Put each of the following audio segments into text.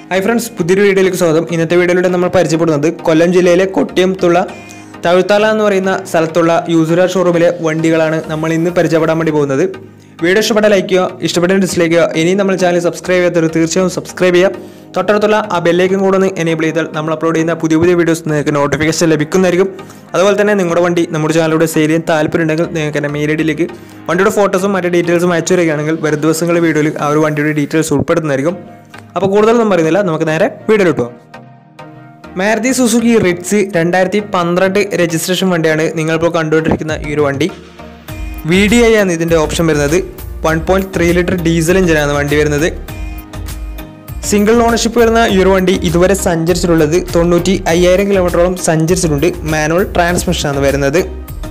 hi friends പുതിയൊരു വീഡിയോയിലേക്ക് സ്വാഗതം ഇന്നത്തെ വീഡിയോയിലൂടെ നമ്മൾ പരിചയപ്പെടുന്നത് കൊല്ലം ജില്ലയിലെ കൊട്ടിയത്തുള്ള തഴുത്താല എന്ന് പറയുന്ന സ്ഥലത്തുള്ള യൂസുര ഷോറൂമിലെ വണ്ടികളാണ് നമ്മൾ ഇന്ന് പരിചയപ്പെടാൻ വേണ്ടി പോകുന്നത് വീഡിയോ ഇഷ്ടപ്പെട്ട ലൈക്ക് ചെയ്യുക ഇഷ്ടപ്പെട്ട ഡിസ്ലൈക്ക് ചെയ്യുക ഇനിയും നമ്മൾ ചാനൽ സബ്സ്ക്രൈബ് ചെയ്യാത്തവർ തീർച്ചയായും സബ്സ്ക്രൈബ് ചെയ്യുക തൊട്ടടുത്തുള്ള ആ ബെല്ലേക്കും കൂടെ ഒന്ന് എനേബിൾ ചെയ്താൽ നമ്മൾ അപ്ലോഡ് ചെയ്യുന്ന പുതിയ പുതിയ വീഡിയോസ് നിങ്ങൾക്ക് നോട്ടിഫിക്കേഷൻ ലഭിക്കുന്നതായിരിക്കും അതുപോലെ തന്നെ നിങ്ങളുടെ വണ്ടി നമ്മുടെ ചാനലിലൂടെ സെയിൽ ചെയ്യാൻ താല്പര്യമുണ്ടെങ്കിൽ നിങ്ങൾക്ക് എൻ്റെ മെയിൽ ഐ ഡിയിലേക്ക് വണ്ടിയുടെ ഫോട്ടോസും മറ്റു ഡീറ്റെയിൽസും അയച്ചു വരികയാണെങ്കിൽ വരും ദിവസങ്ങളിൽ വീഡിയോയിൽ ആ ഒരു വണ്ടിയുടെ ഡീറ്റെയിൽസ് ഉൾപ്പെടുന്നതായിരിക്കും അപ്പോൾ കൂടുതലൊന്നും പറയുന്നില്ല നമുക്ക് നേരെ വീഡിയോയിലോട്ട് പോകാം മാരുതി സുസുക്കി റിറ്റ്സ് രണ്ടായിരത്തി പന്ത്രണ്ട് രജിസ്ട്രേഷൻ വണ്ടിയാണ് നിങ്ങളിപ്പോൾ കണ്ടുകൊണ്ടിരിക്കുന്ന ഈ ഒരു വണ്ടി വി ഡി ഐ ആണ് ഇതിൻ്റെ ഓപ്ഷൻ വരുന്നത് one point three litre diesel എഞ്ചിനാണ് വണ്ടി വരുന്നത് സിംഗിൾ ഓണർഷിപ്പ് വരുന്ന ഈ ഒരു വണ്ടി ഇതുവരെ സഞ്ചരിച്ചിട്ടുള്ളത് തൊണ്ണൂറ്റി അയ്യായിരം കിലോമീറ്ററോളം സഞ്ചരിച്ചിട്ടുണ്ട് മാനുവൽ ട്രാൻസ്മിഷനാണ് വരുന്നത്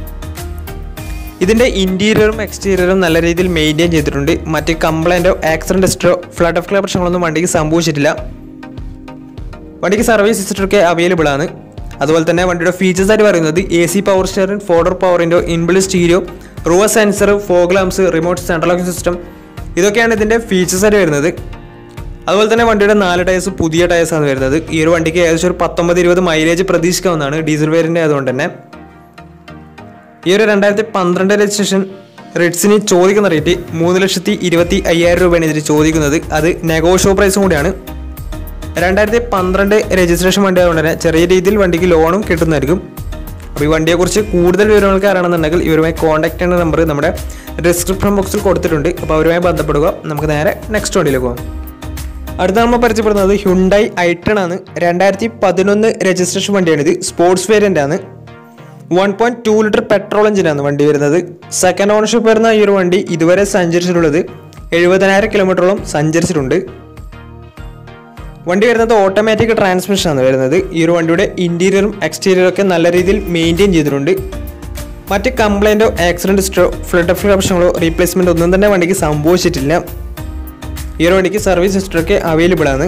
ഇതിൻ്റെ ഇൻറ്റീരിയറും എക്സ്റ്റീരിയറും നല്ല രീതിയിൽ മെയിൻറ്റെയിൻ ചെയ്തിട്ടുണ്ട് മറ്റ് കംപ്ലൈൻറ്റോ ആക്സിഡൻറ്റ് ഹിസ്റ്ററോ ഫ്ലഡ് ഓഫ് ക്ലിയർ പ്രശ്നങ്ങളൊന്നും വണ്ടിക്ക് സംഭവിച്ചിട്ടില്ല വണ്ടിക്ക് സർവീസ് ഹിസ്റ്ററൊക്കെ അവൈലബിൾ ആണ് അതുപോലെ തന്നെ വണ്ടിയുടെ ഫീച്ചേഴ്സ് ആയിട്ട് പറയുന്നത് A C power steering four door പവറിൻ്റെ ഇൻബിൾ സ്റ്റീരിയോ റൂവ sensor fog lamps remote central locking system ഇതൊക്കെയാണ് ഇതിൻ്റെ ഫീച്ചേഴ്സ് ആയിട്ട് വരുന്നത് അതുപോലെ തന്നെ വണ്ടിയുടെ നാല് ടയേഴ്സ് പുതിയ ടയേഴ്സ് ആണ് വരുന്നത് ഈ ഒരു വണ്ടിക്ക് ഏകദേശം ഒരു പത്തൊമ്പത് ഇരുപത് മൈലേജ് പ്രതീക്ഷിക്കാവുന്നതാണ് ഡീസൽ വേരിയൻ്റ് ആയതുകൊണ്ട് തന്നെ ഈ ഒരു രണ്ടായിരത്തി പന്ത്രണ്ട് രജിസ്ട്രേഷൻ റിഡ്സിന് ചോദിക്കുന്ന റേറ്റ് മൂന്ന് ലക്ഷത്തി ഇരുപത്തി അയ്യായിരം രൂപയാണ് ഇതിന് ചോദിക്കുന്നത് അത് നെഗോഷ്യോ പ്രൈസും കൂടിയാണ് രണ്ടായിരത്തി പന്ത്രണ്ട് രജിസ്ട്രേഷൻ വണ്ടി ആയതുകൊണ്ട് തന്നെ ചെറിയ രീതിയിൽ വണ്ടിക്ക് ലോണും കിട്ടുന്നതായിരിക്കും അപ്പോൾ ഈ വണ്ടിയെക്കുറിച്ച് കൂടുതൽ വിവരങ്ങൾക്ക് അറിയണമെന്നുണ്ടെങ്കിൽ ഇവരുമായി കോൺടാക്ട് ചെയ്യുന്ന നമ്പർ നമ്മുടെ ഡിസ്ക്രിപ്ഷൻ ബോക്സിൽ കൊടുത്തിട്ടുണ്ട് അപ്പോൾ അവരുമായി ബന്ധപ്പെടുക നമുക്ക് നേരെ നെക്സ്റ്റ് വണ്ടിയിലേക്ക് പോകാം അടുത്ത നമ്മൾ പരിചയപ്പെടുന്നത് ഹ്യുണ്ടായി ഐട്ടൺ ആണ് രണ്ടായിരത്തി പതിനൊന്ന് രജിസ്ട്രേഷൻ വണ്ടിയാണിത് സ്പോർട്സ് വേരിയൻ്റ് ആണ് one point two litre petrol എഞ്ചിനാണ് വണ്ടി വരുന്നത് സെക്കൻഡ് ഓണർഷിപ്പ് വരുന്ന ഈ ഒരു വണ്ടി ഇതുവരെ സഞ്ചരിച്ചിട്ടുള്ളത് എഴുപതിനായിരം കിലോമീറ്ററോളം സഞ്ചരിച്ചിട്ടുണ്ട് വണ്ടി വരുന്നത് ഓട്ടോമാറ്റിക് ട്രാൻസ്മിഷൻ ആണ് വരുന്നത് ഈ ഒരു വണ്ടിയുടെ ഇൻറ്റീരിയറും എക്സ്റ്റീരിയറും ഒക്കെ നല്ല രീതിയിൽ മെയിൻറ്റെയിൻ ചെയ്തിട്ടുണ്ട് മറ്റ് കംപ്ലൈൻറ്റോ ആക്സിഡൻറ്റ് ഹിസ്റ്ററോ ഫ്ലഡ് ഓഫ് പ്രശ്നങ്ങളോ റീപ്ലേസ്മെൻറ്റ് ഒന്നും തന്നെ വണ്ടിക്ക് സംഭവിച്ചിട്ടില്ല ഈ ഒരു വണ്ടിക്ക് സർവീസ് ഹിസ്റ്ററൊക്കെ അവൈലബിൾ ആണ്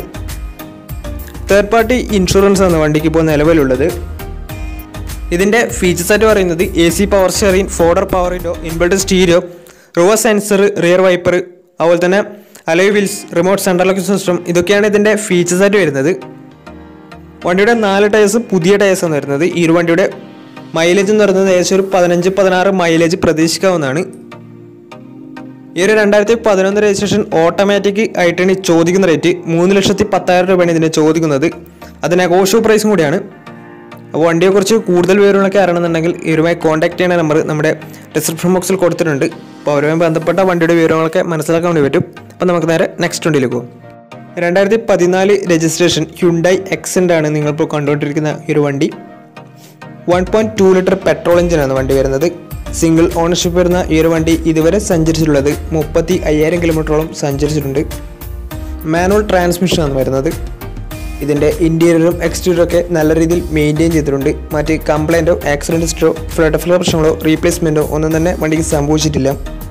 തേർഡ് പാർട്ടി ഇൻഷുറൻസ് ആണ് വണ്ടിക്ക് ഇപ്പോൾ നിലവിലുള്ളത് ഇതിൻ്റെ ഫീച്ചേഴ്സ് ആയിട്ട് പറയുന്നത് A C power steering four door power window inbuilt stereo റോവർ സെൻസർ റിയർ വൈപ്പർ അതുപോലെ തന്നെ alloy wheels remote central locking system ഇതൊക്കെയാണ് ഇതിൻ്റെ ഫീച്ചേഴ്സ് ആയിട്ട് വരുന്നത് വണ്ടിയുടെ നാല് ടയേഴ്സ് പുതിയ ടയേഴ്സ് ആണ് വരുന്നത് ഈ ഒരു വണ്ടിയുടെ മൈലേജ് എന്ന് പറയുന്നത് ഏകദേശം ഒരു പതിനഞ്ച് പതിനാറ് മൈലേജ് പ്രതീക്ഷിക്കാവുന്നതാണ് ഈ ഒരു രണ്ടായിരത്തി പതിനൊന്ന് രജിസ്ട്രേഷൻ ഓട്ടോമാറ്റിക് ആയിട്ടാണ് ഈ ചോദിക്കുന്ന റേറ്റ് മൂന്ന് ലക്ഷത്തി പത്തായിരം രൂപയാണ് ഇതിനെ ചോദിക്കുന്നത് അത് നെഗോഷ്യോ പ്രൈസും കൂടിയാണ് അപ്പോൾ വണ്ടിയെക്കുറിച്ച് കൂടുതൽ വിവരങ്ങളൊക്കെ അറിയണമെന്നുണ്ടെങ്കിൽ ഇവരുമായി കോൺടാക്ട് ചെയ്യുന്ന നമ്പർ നമ്മുടെ ഡിസ്ക്രിപ്ഷൻ ബോക്സിൽ കൊടുത്തിട്ടുണ്ട് അപ്പോൾ അവരുമായി ബന്ധപ്പെട്ട വണ്ടിയുടെ വിവരങ്ങളൊക്കെ മനസ്സിലാക്കാൻ വേണ്ടി പറ്റും അപ്പോൾ നമുക്ക് നേരെ നെക്സ്റ്റ് വണ്ടിയിലേക്ക് പോകും രണ്ടായിരത്തി പതിനാല് രജിസ്ട്രേഷൻ ഹ്യുണ്ടായി എക്സെൻ്റ് ആണ് നിങ്ങളിപ്പോൾ കണ്ടുകൊണ്ടിരിക്കുന്ന ഈ ഒരു വണ്ടി one point two litre petrol എഞ്ചിനാണ് വണ്ടി വരുന്നത് സിംഗിൾ ഓണർഷിപ്പ് വരുന്ന ഈ ഒരു വണ്ടി ഇതുവരെ സഞ്ചരിച്ചിട്ടുള്ളത് മുപ്പത്തി അയ്യായിരം കിലോമീറ്ററോളം സഞ്ചരിച്ചിട്ടുണ്ട് മാനുവൽ ട്രാൻസ്മിഷനാണ് വരുന്നത് ഇതിൻ്റെ ഇൻറ്റീരിയറും എക്സ്റ്റീരിയറും ഒക്കെ നല്ല രീതിയിൽ മെയിൻറ്റെയിൻ ചെയ്തിട്ടുണ്ട് മറ്റ് കംപ്ലൈൻറ്റോ ആക്സിഡൻറ്റ് ഹിസ്റ്ററോ ഫ്ലഡ് ഫ്ലോ പ്രശ്നങ്ങളോ റീപ്ലേസ്മെൻറ്റോ ഒന്നും തന്നെ വണ്ടിക്ക് സംഭവിച്ചിട്ടില്ല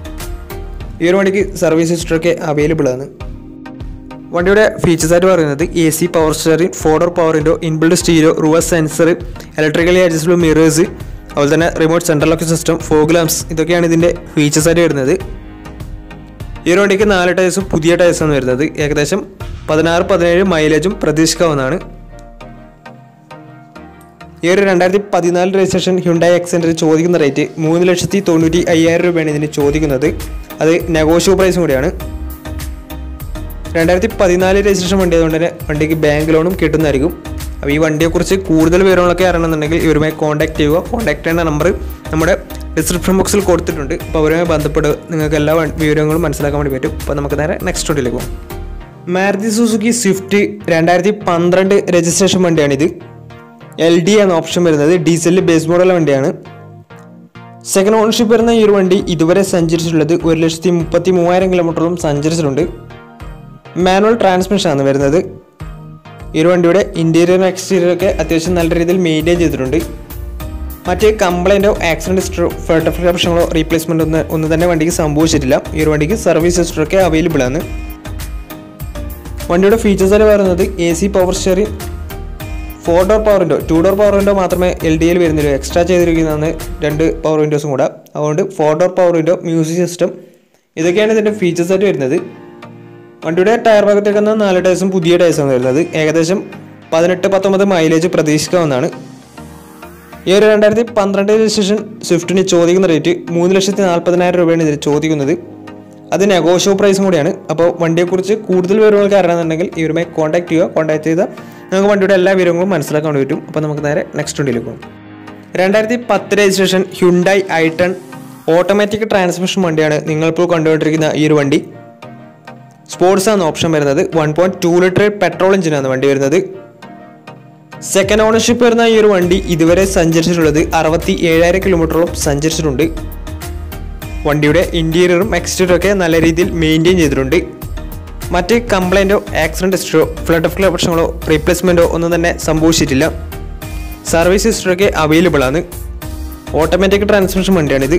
ഈ ഒരു വണ്ടിക്ക് സർവീസ് ഹിസ്റ്ററൊക്കെ അവൈലബിൾ ആണ് വണ്ടിയുടെ ഫീച്ചേഴ്സ് ആയിട്ട് പറയുന്നത് A C power steering four door power window inbuilt stereo reverse sensor electrically adjustable mirrors അതുപോലെ തന്നെ remote central locking system fog lamps ഇതൊക്കെയാണ് ഇതിൻ്റെ ഫീച്ചേഴ്സ് ആയിട്ട് വരുന്നത് ഈ ഒരു വണ്ടിക്ക് നാല് ടയേഴ്സും പുതിയ ടയേഴ്സാണ് വരുന്നത് ഏകദേശം പതിനാറ് പതിനേഴ് മൈലേജും പ്രതീക്ഷിക്കാവുന്നതാണ് ഈ ഒരു രണ്ടായിരത്തി പതിനാല് രജിസ്ട്രേഷൻ ഹ്യുണ്ടായി എക്സെൻറ്റർ ചോദിക്കുന്ന റേറ്റ് മൂന്ന് ലക്ഷത്തി തൊണ്ണൂറ്റി അയ്യായിരം രൂപയാണ് ഇതിന് ചോദിക്കുന്നത് അത് നെഗോഷ്യോ പ്രൈസും കൂടിയാണ് രണ്ടായിരത്തി പതിനാല് രജിസ്ട്രേഷൻ വണ്ടി ആയതുകൊണ്ട് തന്നെ വണ്ടിക്ക് ബാങ്ക് ലോണും കിട്ടുന്നതായിരിക്കും അപ്പോൾ ഈ വണ്ടിയെക്കുറിച്ച് കൂടുതൽ വിവരങ്ങളൊക്കെ അറിയണമെന്നുണ്ടെങ്കിൽ ഇവരുമായി കോൺടാക്ട് ചെയ്യുക കോൺടാക്ട് ചെയ്യേണ്ട നമ്പർ നമ്മുടെ ഡിസ്ക്രിപ്ഷൻ ബോക്സിൽ കൊടുത്തിട്ടുണ്ട് അപ്പോൾ അവരുമായി ബന്ധപ്പെട്ട് നിങ്ങൾക്ക് എല്ലാ വ- വിവരങ്ങളും മനസ്സിലാക്കാൻ വേണ്ടി പറ്റും അപ്പോൾ നമുക്ക് നേരെ നെക്സ്റ്റ് വണ്ടിയിലേക്ക് പോകും മാരുതി സുസുക്കി സ്വിഫ്റ്റ് രണ്ടായിരത്തി പന്ത്രണ്ട് രജിസ്ട്രേഷൻ വണ്ടിയാണിത് എൽ ഡി എന്ന ഓപ്ഷൻ വരുന്നത് ഡീസലിൽ ബേസ് മോഡൽ വണ്ടിയാണ് സെക്കൻഡ് ഓണർഷിപ്പ് വരുന്ന ഈ ഒരു വണ്ടി ഇതുവരെ സഞ്ചരിച്ചിട്ടുള്ളത് ഒരു ലക്ഷത്തി മുപ്പത്തി മൂവായിരം കിലോമീറ്ററോളം സഞ്ചരിച്ചിട്ടുണ്ട് മാനുവൽ ട്രാൻസ്മിഷൻ ആണ് വരുന്നത് ഈ ഒരു വണ്ടിയുടെ ഇൻറ്റീരിയർ എക്സ്റ്റീരിയർ ഒക്കെ അത്യാവശ്യം നല്ല രീതിയിൽ മെയിൻറ്റെയിൻ ചെയ്തിട്ടുണ്ട് മറ്റ് കംപ്ലൈൻറ്റോ ആക്സിഡൻറ്റ് ഹിസ്റ്ററോ ഫെർട്ടിഫിക്കൽ പ്രശ്നങ്ങളോ റീപ്ലേസ്മെൻറ്റ് ഒന്നും ഒന്നും തന്നെ വണ്ടിക്ക് സംഭവിച്ചിട്ടില്ല ഈ ഒരു വണ്ടിക്ക് സർവീസ് ഹിസ്റ്ററൊക്കെ അവൈലബിൾ ആണ് വണ്ടിയുടെ ഫീച്ചേഴ്സ് ആയിട്ട് പറയുന്നത് A C power steering four door power window two door power window മാത്രമേ എൽ ഡി എൽ വരുന്നുള്ളൂ എക്സ്ട്രാ ചെയ്തിരിക്കുന്നതാണ് രണ്ട് പവർ വിൻഡോസും കൂടെ അതുകൊണ്ട് four door power window music system ഇതൊക്കെയാണ് ഇതിൻ്റെ ഫീച്ചേഴ്സ് ആയിട്ട് വരുന്നത് വണ്ടിയുടെ ടയർ ഭാഗത്തേക്ക് നാല് ടയർസും പുതിയ ടയർസാണ് വരുന്നത് ഏകദേശം പതിനെട്ട് പത്തൊമ്പത് മൈലേജ് പ്രതീക്ഷിക്കാവുന്നതാണ് ഈ ഒരു രണ്ടായിരത്തി പന്ത്രണ്ട് രജിസ്ട്രേഷൻ സ്വിഫ്റ്റിന് ചോദിക്കുന്ന റേറ്റ് മൂന്ന് ലക്ഷത്തി നാൽപ്പതിനായിരം രൂപയാണ് ഇതിന് ചോദിക്കുന്നത് അത് നെഗോഷ്യോ പ്രൈസും കൂടിയാണ് അപ്പോൾ വണ്ടിയെക്കുറിച്ച് കൂടുതൽ വിവരങ്ങൾക്ക് അറിയണമെന്നുണ്ടെങ്കിൽ ഇവരുമായി കോൺടാക്ട് ചെയ്യുക കോൺടാക്ട് ചെയ്താൽ നമുക്ക് വണ്ടിയുടെ എല്ലാ വിവരങ്ങളും മനസ്സിലാക്കാൻ വേണ്ടി പറ്റും അപ്പോൾ നമുക്ക് നേരെ നെക്സ്റ്റ് വണ്ടിയിലേക്ക് പോകും രണ്ടായിരത്തി പത്ത് registration Hyundai i twenty automatic transmission വണ്ടിയാണ് നിങ്ങളിപ്പോൾ കണ്ടുകൊണ്ടിരിക്കുന്ന ഈ ഒരു വണ്ടി സ്പോർട്സ് ആണ് ഓപ്ഷൻ വരുന്നത് one point two litre petrol എഞ്ചിനാണ് വണ്ടി വരുന്നത് സെക്കൻഡ് ഓണർഷിപ്പ് വരുന്ന ഈ ഒരു വണ്ടി ഇതുവരെ സഞ്ചരിച്ചിട്ടുള്ളത് അറുപത്തി ഏഴായിരം കിലോമീറ്ററോളം സഞ്ചരിച്ചിട്ടുണ്ട് വണ്ടിയുടെ ഇൻറ്റീരിയറും എക്സ്റ്റീരിയറും ഒക്കെ നല്ല രീതിയിൽ മെയിൻറ്റെയിൻ ചെയ്തിട്ടുണ്ട് മറ്റ് കംപ്ലൈൻറ്റോ ആക്സിഡൻറ്റ് ഹിസ്റ്ററോ ഫ്ലഡ് ഓഫ് പ്രശ്നങ്ങളോ റീപ്ലേസ്മെൻറ്റോ ഒന്നും തന്നെ സംഭവിച്ചിട്ടില്ല സർവീസ് ഹിസ്റ്ററൊക്കെ അവൈലബിൾ ആണ് ഓട്ടോമാറ്റിക് ട്രാൻസ്മിഷൻ വണ്ടിയാണിത്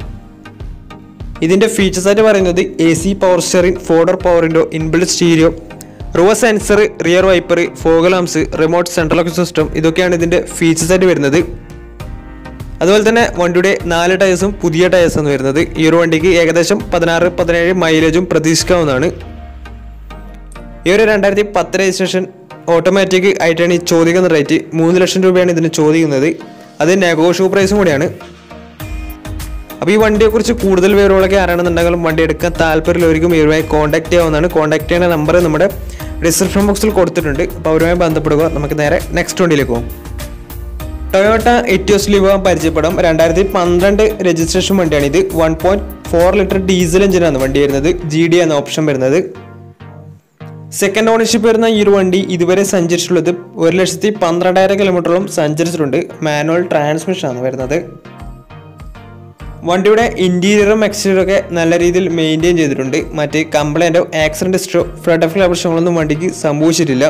ഇതിൻ്റെ ഫീച്ചേഴ്സ് ആയിട്ട് പറയുന്നത് A C power steering four door power window inbuilt stereo റൂവ sensor rear wiper fog lamps remote central lock system ഇതൊക്കെയാണ് ഇതിൻ്റെ ഫീച്ചേഴ്സ് ആയിട്ട് വരുന്നത് അതുപോലെ തന്നെ വണ്ടിയുടെ നാല് ടയേഴ്സും പുതിയ ടയേഴ്സാണ് വരുന്നത് ഈ ഒരു വണ്ടിക്ക് ഏകദേശം പതിനാറ് പതിനേഴ് മൈലേജും പ്രതീക്ഷിക്കാവുന്നതാണ് ഈ ഒരു രണ്ടായിരത്തി പത്ത് രജിസ്ട്രേഷൻ ഓട്ടോമാറ്റിക് ആയിട്ടാണ് ഈ ചോദിക്കുന്ന റേറ്റ് മൂന്ന് ലക്ഷം രൂപയാണ് ഇതിന് ചോദിക്കുന്നത് അത് നെഗോഷ്യോ പ്രൈസും കൂടിയാണ് അപ്പോൾ ഈ വണ്ടിയെക്കുറിച്ച് കൂടുതൽ വിവരങ്ങളൊക്കെ അറിയണമെന്നുണ്ടെങ്കിലും വണ്ടി എടുക്കാൻ താല്പര്യമുള്ളവർക്കും ഇവരുമായി കോൺടാക്ട് ചെയ്യാവുന്നതാണ് കോൺടാക്ട് ചെയ്യുന്ന നമ്പർ നമ്മുടെ ഡിസ്ക്രിപ്ഷൻ ബോക്സിൽ കൊടുത്തിട്ടുണ്ട് അപ്പോൾ അവരുമായി ബന്ധപ്പെടുക നമുക്ക് നേരെ നെക്സ്റ്റ് വണ്ടിയിലേക്ക് പോകും ടൊയോട്ട എറ്റിയോസ് ലിവ പരിചയപ്പെടാം രണ്ടായിരത്തി പന്ത്രണ്ട് രജിസ്ട്രേഷൻ വണ്ടിയാണ് ഇത് one point four litre diesel എഞ്ചിനാണ് വണ്ടി വരുന്നത് ജി ഡി എന്ന ഓപ്ഷൻ വരുന്നത് സെക്കൻഡ് ഓണർഷിപ്പ് വരുന്ന ഈ ഒരു വണ്ടി ഇതുവരെ സഞ്ചരിച്ചിട്ടുള്ളത് ഒരു ലക്ഷത്തി പന്ത്രണ്ടായിരം കിലോമീറ്ററോളം സഞ്ചരിച്ചിട്ടുണ്ട് മാനുവൽ ട്രാൻസ്മിഷനാണ് വരുന്നത് വണ്ടിയുടെ ഇൻറ്റീരിയറും എക്സ്റ്റീരിയറും ഒക്കെ നല്ല രീതിയിൽ മെയിൻറ്റെയിൻ ചെയ്തിട്ടുണ്ട് മറ്റ് കംപ്ലൈൻറ്റോ ആക്സിഡൻറ്റ് ഹിസ്റ്ററോ ഫ്ലഡ് ഓഫ് പ്രശ്നങ്ങളൊന്നും വണ്ടിക്ക് സംഭവിച്ചിട്ടില്ല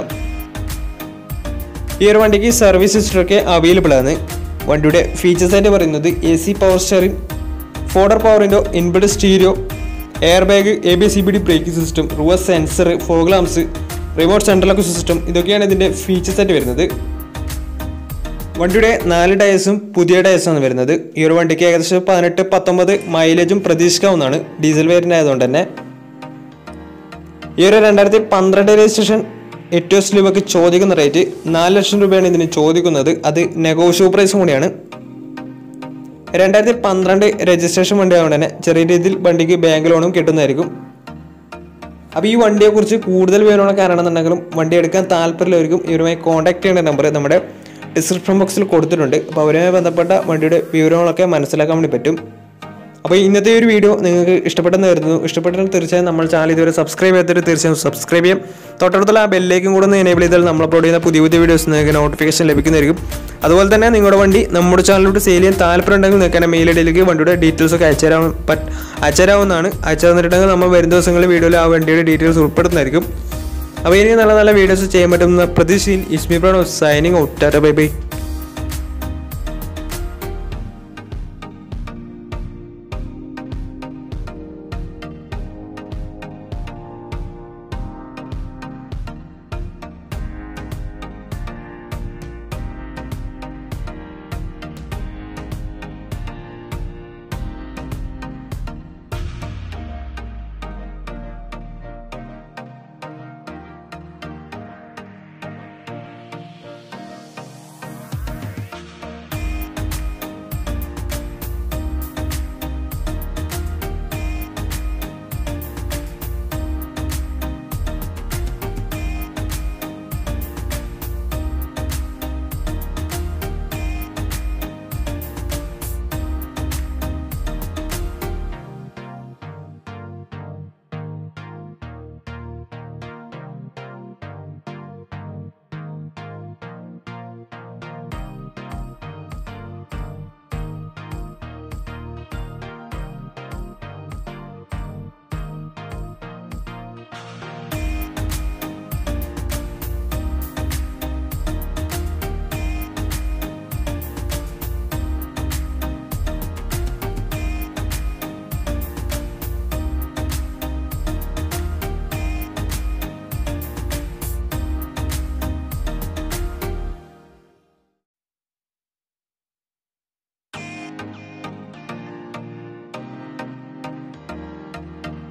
ഈ ഒരു വണ്ടിക്ക് സർവീസ് ഹിസ്റ്ററൊക്കെ അവൈലബിൾ ആണ് വണ്ടിയുടെ ഫീച്ചേഴ്സ് ആയിട്ട് പറയുന്നത് A C power steering four door പവറിൻ്റെ inbuilt stereo air bag A B C B D braking system reverse sensor fog lamps remote central lock system ഇതൊക്കെയാണ് ഇതിൻ്റെ ഫീച്ചേഴ്സ് ആയിട്ട് വരുന്നത് വണ്ടിയുടെ നാല് ടയേഴ്സും പുതിയ ടയേഴ്സാണ് വരുന്നത് ഈ ഒരു വണ്ടിക്ക് ഏകദേശം പതിനെട്ട് പത്തൊമ്പത് മൈലേജും പ്രതീക്ഷിക്കാവുന്നതാണ് ഡീസൽ വേരിയൻ്റ് ആയതുകൊണ്ട് തന്നെ ഈ ഒരു രണ്ടായിരത്തി പന്ത്രണ്ട് രജിസ്ട്രേഷൻ ഏറ്റവും സ്ലീവൊക്കെ ചോദിക്കുന്ന റേറ്റ് നാല് ലക്ഷം രൂപയാണ് ഇതിന് ചോദിക്കുന്നത് അത് നെഗോഷ്യോ പ്രൈസും കൂടിയാണ് രണ്ടായിരത്തി പന്ത്രണ്ട് രജിസ്ട്രേഷൻ വണ്ടി ആയതുകൊണ്ട് തന്നെ ചെറിയ രീതിയിൽ വണ്ടിക്ക് ബാങ്ക് ലോണും കിട്ടുന്നതായിരിക്കും അപ്പോൾ ഈ വണ്ടിയെക്കുറിച്ച് കൂടുതൽ വിവരങ്ങളൊക്കെ അറിയണമെന്നുണ്ടെങ്കിലും വണ്ടി എടുക്കാൻ താല്പര്യമുള്ളവർക്കും ഇവരുമായി കോൺടാക്ട് ചെയ്യേണ്ട നമ്പർ നമ്മുടെ ഡിസ്ക്രിപ്ഷൻ ബോക്സിൽ കൊടുത്തിട്ടുണ്ട് അപ്പോൾ അവരുമായി ബന്ധപ്പെട്ട വണ്ടിയുടെ വിവരങ്ങളൊക്കെ മനസ്സിലാക്കാൻ വേണ്ടി പറ്റും അപ്പോൾ ഇന്നത്തെ ഒരു വീഡിയോ നിങ്ങൾക്ക് ഇഷ്ടപ്പെട്ടെന്ന് കരുതുന്നു ഇഷ്ടപ്പെട്ടാൽ തീർച്ചയായും നമ്മൾ ചാനൽ ഇതുവരെ സബ്സ്ക്രൈബ് ചെയ്യാത്തവർ തീർച്ചയായും സബ്സ്ക്രൈബ് ചെയ്യാം തൊട്ടടുത്തുള്ള ആ ബെല്ലേക്കും കൂടെ ഒന്ന് എനേബിൾ ചെയ്താൽ നമ്മൾ അപ്ലോഡ് ചെയ്യുന്ന പുതിയ പുതിയ വീഡിയോസ് നിങ്ങൾക്ക് നോട്ടിഫിക്കേഷൻ ലഭിക്കുന്നതായിരിക്കും അതുപോലെ തന്നെ നിങ്ങളുടെ വണ്ടി നമ്മുടെ ചാനലിലോട്ട് സെയിൽ ചെയ്യാൻ താല്പര്യമുണ്ടെങ്കിൽ നിങ്ങൾക്ക് എൻ്റെ മെയിൽ ഐഡിയിലേക്ക് വണ്ടിയുടെ ഡീറ്റെയിൽസ് ഒക്കെ അയച്ചുതരാൻ പറ്റ് അയച്ചുതരാവുന്നതാണ് അയച്ചു തന്നിട്ടുണ്ടെങ്കിൽ നമ്മൾ വരും ദിവസങ്ങളിൽ വീഡിയോയിൽ ആ വണ്ടിയുടെ ഡീറ്റെയിൽസ് ഉൾപ്പെടുന്നതായിരിക്കും അപ്പോൾ ഇനി നല്ല നല്ല വീഡിയോസ് ചെയ്യാൻ പറ്റുന്ന പ്രതീക്ഷയിൽ is me Pranav signing out tata bye by